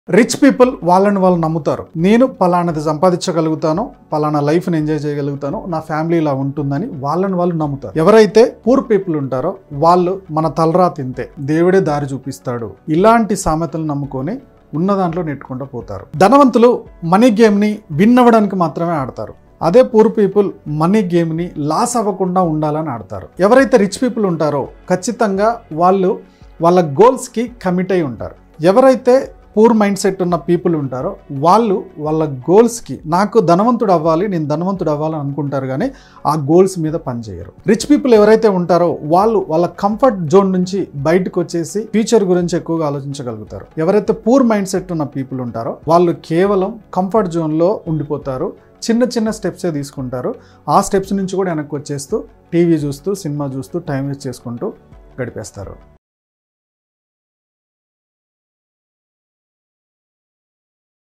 rich people వాళ్ళని వాళ్ళు నమ్ముతారు నేను పలానాది సంపాదించగలుగుతాను పలానా లైఫ్ని ఎంజాయ్ చేయగలుగుతాను నా ఫ్యామిలీ ఇలా ఉంటుందని వాళ్ళని వాళ్ళు నమ్ముతారు ఎవరైతే పూర్ పీపుల్ ఉంటారో వాళ్ళు మన తలరా తింతే దేవుడే దారి చూపిస్తాడు ఇలాంటి సామెతలు నమ్ముకొని ఉన్న దాంట్లో నెట్టుకుంటూ పోతారు ధనవంతులు మనీ గేమ్ని విన్ అవ్వడానికి మాత్రమే ఆడతారు అదే పూర్ పీపుల్ మనీ గేమ్ని లాస్ అవ్వకుండా ఉండాలని ఆడతారు ఎవరైతే రిచ్ పీపుల్ ఉంటారో ఖచ్చితంగా వాళ్ళు వాళ్ళ గోల్స్కి కమిట్ అయి ఉంటారు ఎవరైతే పూర్ మైండ్ సెట్ ఉన్న పీపుల్ ఉంటారో వాళ్ళు వాళ్ళ గోల్స్కి నాకు ధనవంతుడు అవ్వాలి నేను ధనవంతుడు అవ్వాలని అనుకుంటారు కానీ ఆ గోల్స్ మీద పనిచేయరు రిచ్ పీపుల్ ఎవరైతే ఉంటారో వాళ్ళు వాళ్ళ కంఫర్ట్ జోన్ నుంచి బయటకు వచ్చేసి ఫ్యూచర్ గురించి ఎక్కువగా ఆలోచించగలుగుతారు ఎవరైతే పూర్ మైండ్ సెట్ ఉన్న పీపుల్ ఉంటారో వాళ్ళు కేవలం కంఫర్ట్ జోన్లో ఉండిపోతారు చిన్న చిన్న స్టెప్సే తీసుకుంటారు ఆ స్టెప్స్ నుంచి కూడా వెనక్కి వచ్చేస్తూ టీవీ చూస్తూ సినిమా చూస్తూ టైం వేస్ట్ చేసుకుంటూ గడిపేస్తారు